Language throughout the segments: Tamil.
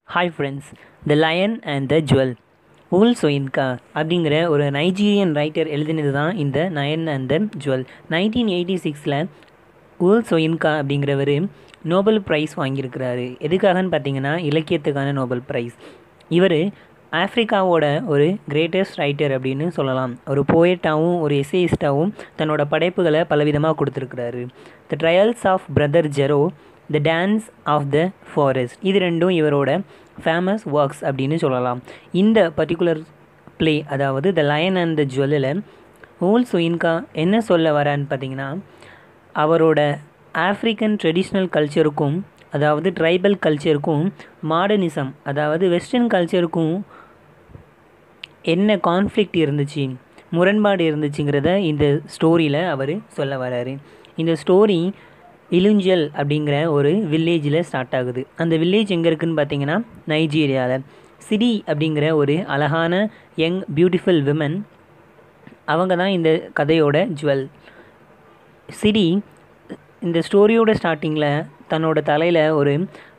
hi friends the lion and the jewel Wole Soyinka அப்படிங்கிற ஒரு நைஜீரியன் ரைட்டர் எழுதினது தான் இந்த lion and the jewel nineteen eighty சிக்ஸில் ஊல் சொயின்கா அப்படிங்கிறவர் நோபல் ப்ரைஸ் வாங்கியிருக்கிறாரு எதுக்காகன்னு பார்த்தீங்கன்னா இலக்கியத்துக்கான நோபல் ப்ரைஸ் இவர் ஆஃப்ரிக்காவோட ஒரு கிரேட்டஸ்ட் ரைட்டர் அப்படின்னு சொல்லலாம் ஒரு போயட்டாகவும் ஒரு எஸ்ஏயிஸ்டாகவும் தன்னோட படைப்புகளை பலவிதமாக கொடுத்துருக்கிறாரு the trials of brother Jero the dance of the forest இது ரெண்டும் இவரோட ஃபேமஸ் ஒர்க்ஸ் அப்படின்னு சொல்லலாம் இந்த பர்டிகுலர் ப்ளே அதாவது த லயன் அண்ட் த ஜுவல்லில் ஹோல் சொயின்கா என்ன சொல்ல வரான்னு பார்த்தீங்கன்னா அவரோட ஆஃப்ரிக்கன் ட்ரெடிஷ்னல் கல்ச்சருக்கும் அதாவது ட்ரைபல் கல்ச்சருக்கும் மாடர்னிசம் அதாவது வெஸ்டர்ன் கல்ச்சருக்கும் என்ன கான்ஃப்ளிக்ட் இருந்துச்சு முரண்பாடு இருந்துச்சுங்கிறத இந்த ஸ்டோரியில் அவர் சொல்ல வராரு இந்த ஸ்டோரி இலுஞ்சல் அப்படிங்கிற ஒரு வில்லேஜில் ஸ்டார்ட் ஆகுது அந்த வில்லேஜ் எங்கே இருக்குதுன்னு பார்த்தீங்கன்னா நைஜீரியாவில் சிடி அப்படிங்கிற ஒரு அழகான யங் பியூட்டிஃபுல் விமன் அவங்க தான் இந்த கதையோட ஜுவல் சிடி இந்த ஸ்டோரியோட ஸ்டார்டிங்கில் தன்னோட தலையில் ஒரு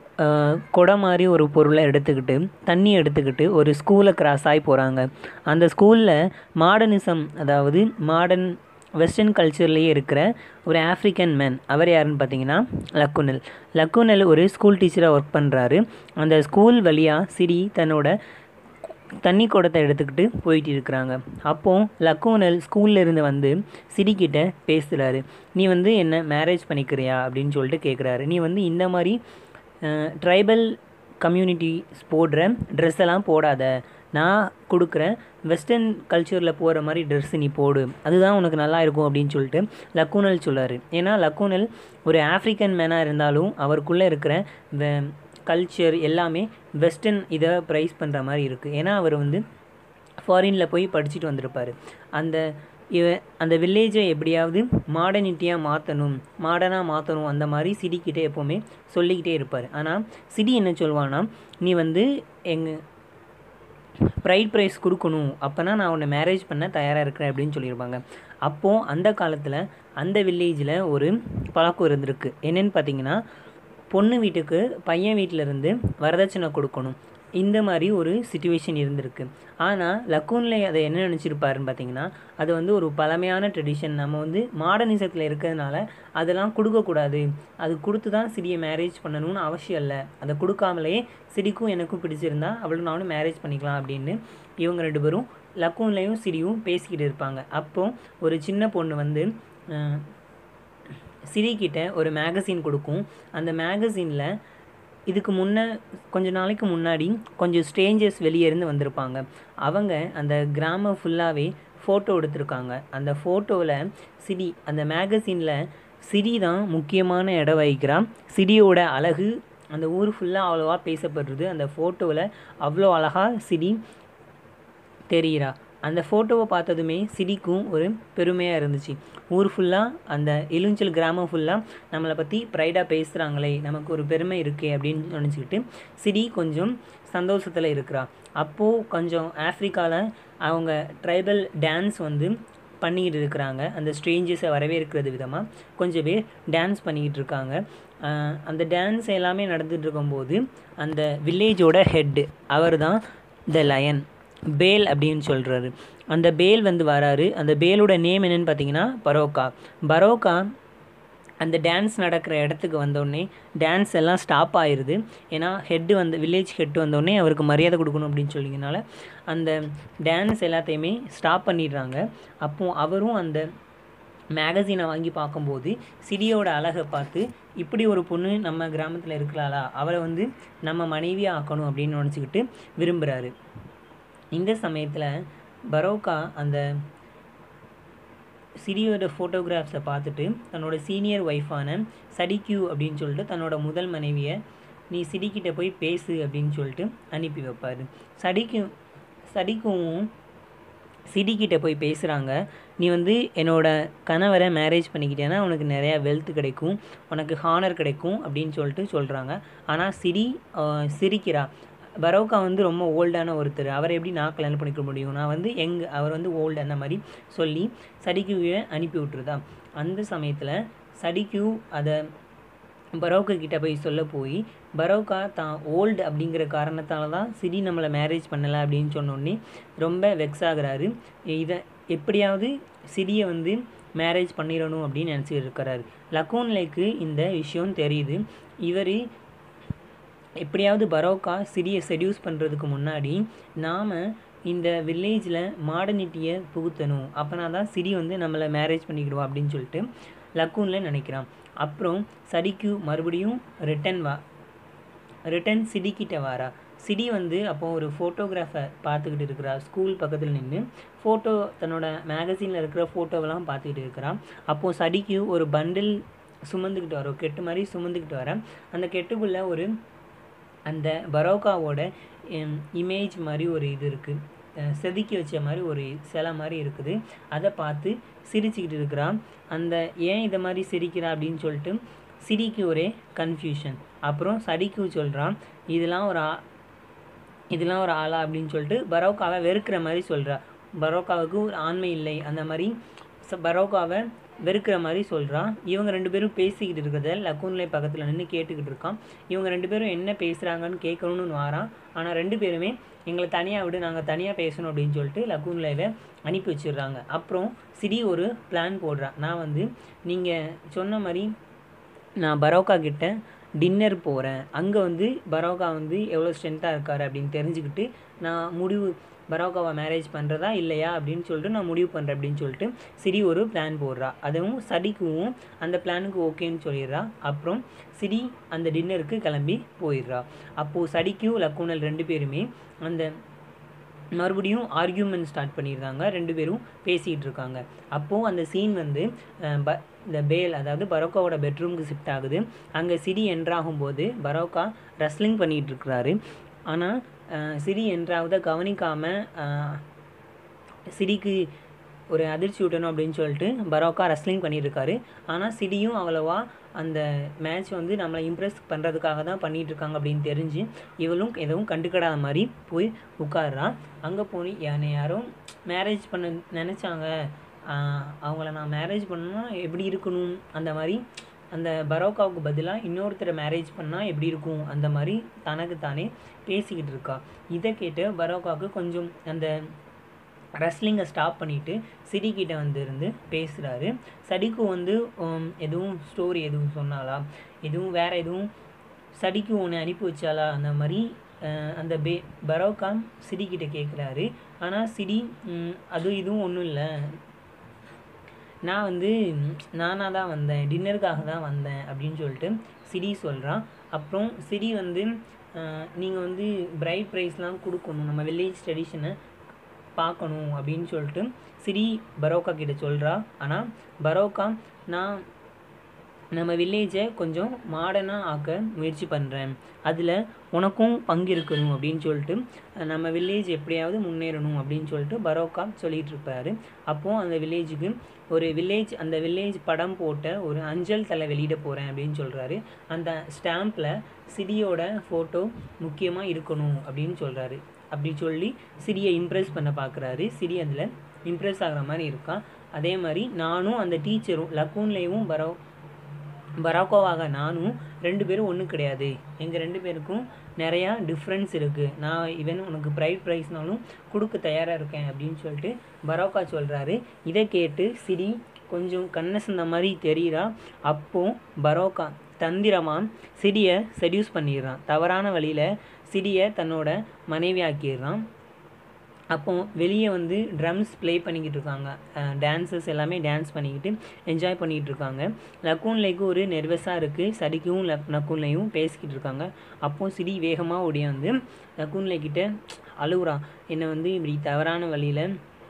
குடம் மாதிரி ஒரு பொருளை எடுத்துக்கிட்டு தண்ணி எடுத்துக்கிட்டு ஒரு ஸ்கூலை கிராஸ் ஆகி போகிறாங்க அந்த ஸ்கூலில் மாடர்னிசம் அதாவது மாடர்ன் வெஸ்டர்ன் கல்ச்சர்லேயே இருக்கிற ஒரு ஆஃப்ரிக்கன் மேன் அவர் யாருன்னு பார்த்தீங்கன்னா லக்குனல் லக்குனல் ஒரு ஸ்கூல் டீச்சராக ஒர்க் பண்ணுறாரு அந்த ஸ்கூல் வழியாக சிடி தன்னோட தண்ணி குடத்தை எடுத்துக்கிட்டு போயிட்டு இருக்கிறாங்க அப்போது லக்குனல் ஸ்கூல்ல இருந்து வந்து சிடிக்கிட்ட பேசுகிறாரு நீ வந்து என்ன மேரேஜ் பண்ணிக்கிறியா அப்படின்னு சொல்லிட்டு கேட்குறாரு நீ வந்து இந்த மாதிரி ட்ரைபல் கம்யூனிட்டிஸ் போடுற ட்ரெஸ் எல்லாம் போடாத நான் கொடுக்குற வெஸ்டர்ன் கல்ச்சரில் போகிற மாதிரி ட்ரெஸ்ஸு நீ போடு அதுதான் உனக்கு நல்லா இருக்கும் அப்படின்னு சொல்லிட்டு லக்கூனல் சொல்லார் ஏன்னா லக்கூனல் ஒரு ஆஃப்ரிக்கன் மேனாக இருந்தாலும் அவருக்குள்ளே இருக்கிற கல்ச்சர் எல்லாமே வெஸ்டர்ன் இதை ப்ரைஸ் பண்ணுற மாதிரி இருக்குது ஏன்னா அவர் வந்து ஃபாரினில் போய் படிச்சுட்டு வந்திருப்பார் அந்த இவ அந்த வில்லேஜை எப்படியாவது மாடர்னிட்டியாக மாற்றணும் மாடர்னாக மாற்றணும் அந்த மாதிரி சிடிக்கிட்டே எப்போவுமே சொல்லிக்கிட்டே இருப்பார் ஆனால் சிடி என்ன சொல்வான்னா நீ வந்து எங்கள் ப்ரைட் ப்ரைஸ் கொடுக்கணும் அப்போனா நான் உன்னை மேரேஜ் பண்ண தயாராக இருக்கிறேன் அப்படின்னு சொல்லியிருப்பாங்க அப்போது அந்த காலத்தில் அந்த வில்லேஜில் ஒரு பழக்கம் இருந்திருக்கு என்னென்னு பார்த்தீங்கன்னா பொண்ணு வீட்டுக்கு பையன் வீட்டிலேருந்து வரதட்சணை கொடுக்கணும் இந்த மாதிரி ஒரு சுச்சுவேஷன் இருந்திருக்கு ஆனால் லக்கூனில் அதை என்ன நினச்சிருப்பாருன்னு பார்த்தீங்கன்னா அது வந்து ஒரு பழமையான ட்ரெடிஷன் நம்ம வந்து மாடர்னிசத்தில் இருக்கிறதுனால அதெல்லாம் கொடுக்கக்கூடாது அது கொடுத்து தான் சிடியை மேரேஜ் பண்ணணும்னு அவசியம் இல்லை அதை கொடுக்காமலே சிடிக்கும் எனக்கும் பிடிச்சிருந்தா அவளும் நானும் மேரேஜ் பண்ணிக்கலாம் அப்படின்னு இவங்க ரெண்டு பேரும் லக்கூன்லேயும் சிடியும் பேசிக்கிட்டு இருப்பாங்க அப்போது ஒரு சின்ன பொண்ணு வந்து சிரிக்கிட்ட ஒரு மேகசின் கொடுக்கும் அந்த மேகசினில் இதுக்கு முன்னே கொஞ்ச நாளைக்கு முன்னாடி கொஞ்சம் ஸ்ட்ரேஞ்சர்ஸ் வெளியே இருந்து வந்திருப்பாங்க அவங்க அந்த கிராமம் ஃபுல்லாகவே ஃபோட்டோ எடுத்திருக்காங்க அந்த ஃபோட்டோவில் சிடி அந்த மேகசினில் சிடி தான் முக்கியமான இடம் வகிக்கிறான் சிடியோட அழகு அந்த ஊர் ஃபுல்லாக அவ்வளோவா பேசப்படுறது அந்த ஃபோட்டோவில் அவ்வளோ அழகாக சிடி தெரிகிறா அந்த ஃபோட்டோவை பார்த்ததுமே சிடிக்கும் ஒரு பெருமையாக இருந்துச்சு ஊர் ஃபுல்லாக அந்த இலுஞ்சல் கிராமம் ஃபுல்லாக நம்மளை பற்றி ப்ரைடாக பேசுகிறாங்களே நமக்கு ஒரு பெருமை இருக்கே அப்படின்னு நினச்சிக்கிட்டு சிடி கொஞ்சம் சந்தோஷத்தில் இருக்கிறா அப்போது கொஞ்சம் ஆஃப்ரிக்காவில் அவங்க ட்ரைபல் டான்ஸ் வந்து பண்ணிக்கிட்டு இருக்கிறாங்க அந்த ஸ்ட்ரேஞ்சர்ஸை வரவேற்கிறது விதமாக கொஞ்சம் பேர் டான்ஸ் பண்ணிக்கிட்டு இருக்காங்க அந்த டான்ஸ் எல்லாமே நடந்துகிட்டு இருக்கும்போது அந்த வில்லேஜோட ஹெட்டு அவர் தான் த லயன் பேல் அப்படின்னு சொல்கிறாரு அந்த பேல் வந்து வராரு அந்த பேலோட நேம் என்னென்னு பார்த்தீங்கன்னா பரோக்கா பரோக்கா அந்த டான்ஸ் நடக்கிற இடத்துக்கு வந்தோடனே டான்ஸ் எல்லாம் ஸ்டாப் ஆயிடுது ஏன்னா ஹெட்டு வந்து வில்லேஜ் ஹெட் வந்தோடனே அவருக்கு மரியாதை கொடுக்கணும் அப்படின்னு சொல்லிங்கனால அந்த டான்ஸ் எல்லாத்தையுமே ஸ்டாப் பண்ணிடுறாங்க அப்போது அவரும் அந்த மேகசீனை வாங்கி பார்க்கும்போது சிடியோட அழகை பார்த்து இப்படி ஒரு பொண்ணு நம்ம கிராமத்தில் இருக்கிறாளா அவளை வந்து நம்ம மனைவியாக ஆக்கணும் அப்படின்னு நினச்சிக்கிட்டு விரும்புகிறாரு இந்த சமயத்தில் பரோக்கா அந்த சிடியோட ஃபோட்டோகிராஃப்ஸை பார்த்துட்டு தன்னோட சீனியர் ஒய்ஃபான சடிக்யூ அப்படின்னு சொல்லிட்டு தன்னோட முதல் மனைவியை நீ சிடிக்கிட்ட போய் பேசு அப்படின்னு சொல்லிட்டு அனுப்பி வைப்பார் சடிக்கு சடிக்கும் சிடிக்கிட்ட போய் பேசுகிறாங்க நீ வந்து என்னோட கணவரை மேரேஜ் பண்ணிக்கிட்டேன்னா உனக்கு நிறையா வெல்த் கிடைக்கும் உனக்கு ஹானர் கிடைக்கும் அப்படின்னு சொல்லிட்டு சொல்கிறாங்க ஆனால் சிடி சிரிக்கிறா பரோக்கா வந்து ரொம்ப ஓல்டான ஒருத்தர் அவரை எப்படி நான் கல்யாணம் பண்ணிக்க முடியும் நான் வந்து எங் அவர் வந்து ஓல்டு அந்த மாதிரி சொல்லி சடிக்யூவை அனுப்பி விட்டுருதா அந்த சமயத்தில் சடிக்யூ அதை பரோக்கா கிட்ட போய் சொல்ல போய் பரோக்கா தான் ஓல்டு அப்படிங்கிற காரணத்தால் தான் சிடி நம்மளை மேரேஜ் பண்ணலை அப்படின்னு சொன்னோடனே ரொம்ப வெக்ஸ் ஆகுறாரு இதை எப்படியாவது சிடியை வந்து மேரேஜ் பண்ணிடணும் அப்படின்னு நினச்சிட்டு இருக்கிறாரு லக்கூன் லேக்கு இந்த விஷயம் தெரியுது இவர் எப்படியாவது பரோக்கா சிடியை செடியூஸ் பண்ணுறதுக்கு முன்னாடி நாம் இந்த வில்லேஜில் மாடர்னிட்டியை புகுத்தணும் அப்போனா தான் சிடி வந்து நம்மளை மேரேஜ் பண்ணிக்கிடுவோம் அப்படின்னு சொல்லிட்டு லக்கூனில் நினைக்கிறான் அப்புறம் சடிக்கு மறுபடியும் ரிட்டன் வா ரிட்டன் சிடிக்கிட்ட வாரா சிடி வந்து அப்போ ஒரு ஃபோட்டோகிராஃபை பார்த்துக்கிட்டு இருக்கிறா ஸ்கூல் பக்கத்தில் நின்று ஃபோட்டோ தன்னோட மேகசினில் இருக்கிற ஃபோட்டோவெல்லாம் பார்த்துக்கிட்டு இருக்கிறான் அப்போது சடிக்கு ஒரு பண்டில் சுமந்துக்கிட்டு வர ஒரு கெட்டு மாதிரி சுமந்துக்கிட்டு வர அந்த கெட்டுக்குள்ளே ஒரு அந்த பரோக்காவோட இமேஜ் மாதிரி ஒரு இது இருக்குது செதுக்கி வச்ச மாதிரி ஒரு சிலை மாதிரி இருக்குது அதை பார்த்து சிரிச்சுக்கிட்டு இருக்கிறான் அந்த ஏன் இதை மாதிரி சிரிக்கிறா அப்படின்னு சொல்லிட்டு சிடிக்கு ஒரே கன்ஃபியூஷன் அப்புறம் சடிக்கு சொல்கிறான் இதெல்லாம் ஒரு ஆ இதெல்லாம் ஒரு ஆளா அப்படின்னு சொல்லிட்டு பரோக்காவை வெறுக்கிற மாதிரி சொல்கிறா பரோக்காவுக்கு ஒரு ஆண்மை இல்லை அந்த மாதிரி ச- பரோக்காவை வெறுக்கிற மாதிரி சொல்கிறான் இவங்க ரெண்டு பேரும் பேசிக்கிட்டு இருக்கிறத லக்கூன்லே பக்கத்தில் நின்று கேட்டுக்கிட்டு இருக்கான் இவங்க ரெண்டு பேரும் என்ன பேசுகிறாங்கன்னு கேட்கணும்னு வாரான் ஆனால் ரெண்டு பேருமே எங்களை தனியாக விடு நாங்கள் தனியாக பேசணும் அப்படின்னு சொல்லிட்டு லக்கூன்லேவை அனுப்பி வச்சிடுறாங்க அப்புறம் சிடி ஒரு பிளான் போடுறான் நான் வந்து நீங்கள் சொன்ன மாதிரி நான் பரோக்கா கிட்ட டின்னர் போகிறேன் அங்கே வந்து பரோக்கா வந்து எவ்வளோ ஸ்ட்ரென்த்தாக இருக்கார் அப்படின்னு தெரிஞ்சுக்கிட்டு நான் முடிவு பரோக்காவை மேரேஜ் பண்ணுறதா இல்லையா அப்படின்னு சொல்லிட்டு நான் முடிவு பண்ணுறேன் அப்படின்னு சொல்லிட்டு சிடி ஒரு பிளான் போடுறா அதுவும் சடிக்குவும் அந்த பிளானுக்கு ஓகேன்னு சொல்லிடுறா அப்புறம் சிடி அந்த டின்னருக்கு கிளம்பி போயிடுறா அப்போது சடிக்கும் லக்கூனல் ரெண்டு பேருமே அந்த மறுபடியும் ஆர்கியூமெண்ட் ஸ்டார்ட் பண்ணிடுறாங்க ரெண்டு பேரும் பேசிகிட்டு இருக்காங்க அப்போது அந்த சீன் வந்து அஹ், ப இந்த பேல் அதாவது பரோக்காவோட பெட்ரூமுக்கு ஷிஃப்ட் ஆகுது அங்கே சிடி என்ட்ராகும்போது பரோக்கா ரெஸ்லிங் பண்ணிகிட்டு இருக்கிறாரு ஆனால் சிடி என்ட்ராவதை கவனிக்காமல் சிடிக்கு ஒரு அதிர்ச்சி விட்டணும் அப்படின்னு சொல்லிட்டு பரோக்கா ரெஸ்லிங் பண்ணியிருக்காரு ஆனால் சிடியும் அவ்வளவா அந்த மேட்ச் வந்து நம்மளை இம்ப்ரெஸ் பண்ணுறதுக்காக தான் பண்ணிட்டு இருக்காங்க அப்படின்னு தெரிஞ்சு இவளும் எதுவும் கண்டுக்கிடாத மாதிரி போய் உட்கார்றா அங்கே போய் என்னை யாரும் மேரேஜ் பண்ண நினச்சாங்க அவங்கள நான் மேரேஜ் பண்ணா எப்படி இருக்கணும் அந்த மாதிரி அந்த பரோக்காவுக்கு பதிலாக இன்னொருத்தரை மேரேஜ் பண்ணால் எப்படி இருக்கும் அந்த மாதிரி தனக்கு தானே பேசிக்கிட்டு இருக்கா இதை கேட்டு பரோக்காவுக்கு கொஞ்சம் அந்த ரெஸ்லிங்கை ஸ்டாப் பண்ணிவிட்டு சிடிக்கிட்ட வந்து இருந்து பேசுகிறாரு சடிக்கு வந்து உம், எதுவும் ஸ்டோரி எதுவும் சொன்னாலா எதுவும் வேறு எதுவும் சடிக்கு ஒன்று அனுப்பி வச்சாலா அந்த மாதிரி அஹ், அந்த பே பரோக்கா சிடிக்கிட்ட கேட்குறாரு ஆனால் சிடி உம், அது இதுவும் ஒன்றும் இல்லை நான் வந்து நானாக தான் வந்தேன் டின்னருக்காக தான் வந்தேன் அப்படின்னு சொல்லிட்டு சிடி சொல்கிறான் அப்புறம் சிடி வந்து நீங்கள் வந்து பிரைட் ப்ரைஸ்லாம் கொடுக்கணும் நம்ம வில்லேஜ் ட்ரெடிஷனை பார்க்கணும் அப்படின்னு சொல்லிட்டு சிடி பரோக்கா கிட்ட சொல்கிறா ஆனால் பரோக்கா நான் நம்ம வில்லேஜை கொஞ்சம் மாடர்னாக ஆக்க முயற்சி பண்ணுறேன் அதில் உனக்கும் பங்கு இருக்கணும் அப்படின்னு சொல்லிட்டு அஹ், நம்ம வில்லேஜ் எப்படியாவது முன்னேறணும் அப்படின்னு சொல்லிட்டு பரோக்கா சொல்லிட்டு இருப்பாரு அப்போது அந்த வில்லேஜுக்கு ஒரு வில்லேஜ் அந்த வில்லேஜ் படம் போட்ட ஒரு அஞ்சல் தலை வெளியிட போகிறேன் அப்படின்னு சொல்கிறாரு அந்த ஸ்டாம்பில் சிடியோட ஃபோட்டோ முக்கியமாக இருக்கணும் அப்படின்னு சொல்கிறாரு அப்படி சொல்லி சிடியை இம்ப்ரெஸ் பண்ண பார்க்குறாரு சிடி அதில் இம்ப்ரெஸ் ஆகுற மாதிரி இருக்கான் அதே மாதிரி நானும் அந்த டீச்சரும் லக்கூன்லேயும் பரோ பராக்கோவாக நானும் ரெண்டு பேரும் ஒன்றும் கிடையாது எங்கள் ரெண்டு பேருக்கும் நிறையா டிஃப்ரென்ஸ் இருக்குது நான் ஈவன் உனக்கு ப்ரைட் ப்ரைஸ்னாலும் கொடுக்க தயாராக இருக்கேன் அப்படின்னு சொல்லிட்டு பரோக்கா சொல்கிறாரு இதை கேட்டு சிடி கொஞ்சம் கண்ணசந்த மாதிரி தெரியுறா அப்போ பரோக்கா தந்திரமாக சிடியை செடியூஸ் பண்ணிடுறான் தவறான வழியில் சிடியை தன்னோட மனைவியாக்கிடுறான் அப்போ வெளியே வந்து ட்ரம்ஸ் ப்ளே பண்ணிக்கிட்டு இருக்காங்க டான்சர்ஸ் எல்லாமே டான்ஸ் பண்ணிக்கிட்டு என்ஜாய் பண்ணிக்கிட்டு இருக்காங்க லக்கூன் லேக்கு ஒரு நெர்வஸாக இருக்குது சடிக்கும் லக் லக்கூன்லேயும் பேசிக்கிட்டு இருக்காங்க அப்போ சிடி வேகமாக ஓடியாந்து லக்கூன் லேக்கிட்ட அழுகுறான் என்னை வந்து இப்படி தவறான வழியில்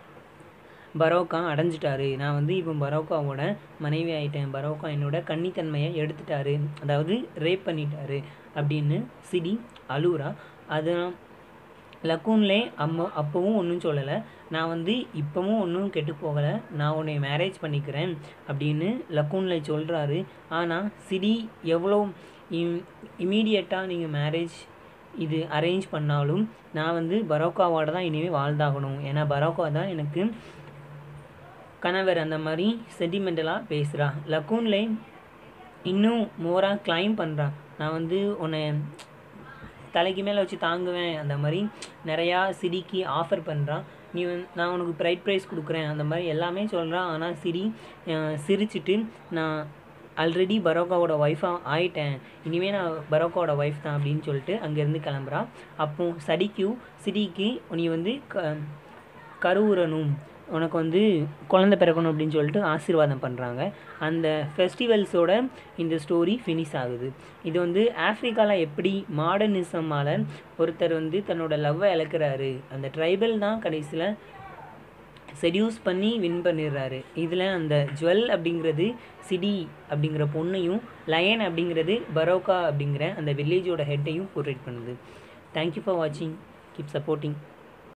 பரோக்கா அடைஞ்சிட்டாரு நான் வந்து இப்போ பரோக்காவோட மனைவி ஆயிட்டேன் பரோக்கா என்னோட கன்னித்தன்மையை எடுத்துட்டாரு அதாவது ரேப் பண்ணிட்டாரு அப்படின்னு சிடி அழுகுறா அது லக்கூன்லே அம்மா அப்போவும் ஒன்றும் சொல்லலை நான் வந்து இப்போவும் ஒன்றும் கெட்டு போகலை நான் உன்னை மேரேஜ் பண்ணிக்கிறேன் அப்படின்னு லக்கூனில் சொல்கிறாரு ஆனால் சிடி எவ்வளோ இம் இமீடியட்டாக நீங்கள் மேரேஜ் இது அரேஞ்ச் பண்ணாலும் நான் வந்து பரோக்காவோட தான் இனிமேல் வாழ்ந்தாகணும் ஏன்னா பரோக்கா தான் எனக்கு கணவர் அந்த மாதிரி சென்டிமெண்டலாக பேசுகிறா லக்கூன்லே இன்னும் மோராக கிளைம் பண்ணுறான் நான் வந்து உன்னை தலைக்கு மேலே வச்சு தாங்குவேன் அந்த மாதிரி நிறையா சிரிக்கு ஆஃபர் பண்ணுறான் நீ வந்து நான் உனக்கு ப்ரைட் ப்ரைஸ் கொடுக்குறேன் அந்த மாதிரி எல்லாமே சொல்கிறான் ஆனால் சிரி அஹ் சிரிச்சிட்டு நான் ஆல்ரெடி பரோக்காவோட ஒய்ஃபாக ஆயிட்டேன் இனிமேல் நான் பரோக்காவோட ஒய்ஃப் தான் அப்படின்னு சொல்லிட்டு அங்கேருந்து கிளம்புறான் அப்போ சடிக்கு சிரிக்கு நீ வந்து க கருவுறணும் உனக்கு வந்து குழந்தை பிறக்கணும் அப்படின்னு சொல்லிட்டு ஆசீர்வாதம் பண்ணுறாங்க அந்த ஃபெஸ்டிவல்ஸோட இந்த ஸ்டோரி ஃபினிஷ் ஆகுது இது வந்து ஆஃப்ரிக்காவில் எப்படி மாடர்னிசமால் ஒருத்தர் வந்து தன்னோட லவ்வை இழக்கிறாரு அந்த ட்ரைபல் தான் கடைசியில் செடியூஸ் பண்ணி வின் பண்ணிடுறாரு இதில் அந்த ஜுவல் அப்படிங்கிறது சிடி அப்படிங்கிற பொண்ணையும் லயன் அப்படிங்கிறது பரோக்கா அப்படிங்கிற அந்த வில்லேஜோட ஹெட்டையும் போர்ட்ரேட் பண்ணுது தேங்க்யூ ஃபார் வாட்சிங் கீப் சப்போர்ட்டிங்